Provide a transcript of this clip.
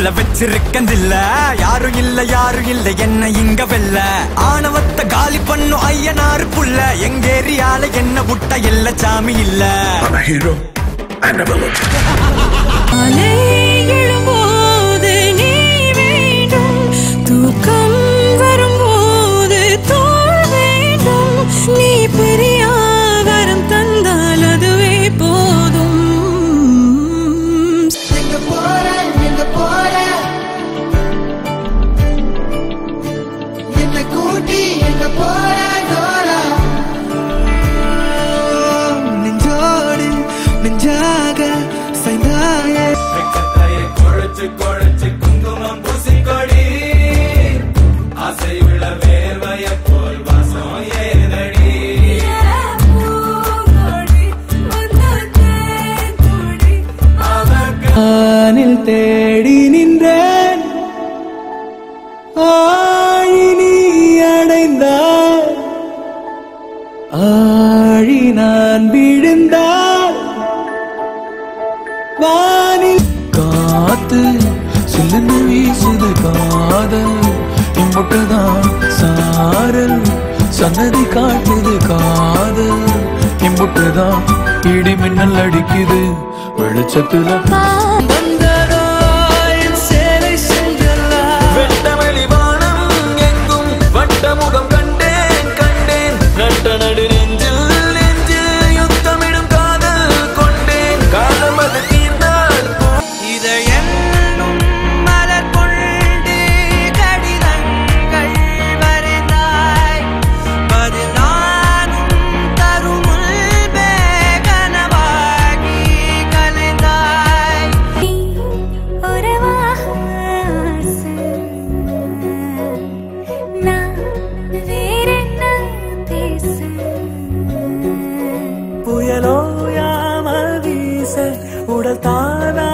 உள்ள வச்சிருக்கந்தில்ல யாரும் இல்ல யாரும் இல்ல என்ன இங்க வெல்ல ஆணவத்தை காலி பண்ணும் ஐயனாரு புள்ள எங்க ஏரியால என்ன புட்ட இல்ல சாமி இல்ல I'm a hero and a villain. அலை எழும்போது நீ வேண்டும் தூக்கம் வரும்போது தோல் வேண்டும் நீ பெரிய வரம் தந்தால் அதுவே போதும் எங்க போற எங்க போற என்ன கூட்டி எங்க போற டோரா நெஞ்சோடு நெஞ்சாக சைந்தாயே குழைச்சு குழைச்சு குங்குமம் பூசிக்கொடி ஆசை உள்ள வேர்வைய போல் வாசம் ஏறுதடி வானில் தேடி நின்றேன் ஆழி நீ அடைந்தார் ஆழி நான் விழுந்தார் வானில் காத்து சில்லுன்னு வீசுது காதல் இம்புட்டுதான் சாரல் சன்னதி காட்டுது காதல் இம்புட்டுதான் இடி மின்னல் அடிக்குது வெளிச்சத்துல வந்ததோ என் சேலை சென்றல்லா வெட்டவெளி வானம் எங்கும் வட்டமுகம் கண்டேன் கண்டேன் நட்ட நடு நெஞ்சில் நெஞ்சில் யுத்தமிடும் காதல் கொண்டேன் காலம் அது தீர்ந்தால் இதயென்னும் மலர் கொண்டு கடிதங்கள் வரைந்தாய் பதில் நானும் தரும் முன்பே கனவாகி கலைந்தாய் உறவாக ஆசை. நான் வேறென்ன பேச புயலோ யாமல் வீச உடல் தானா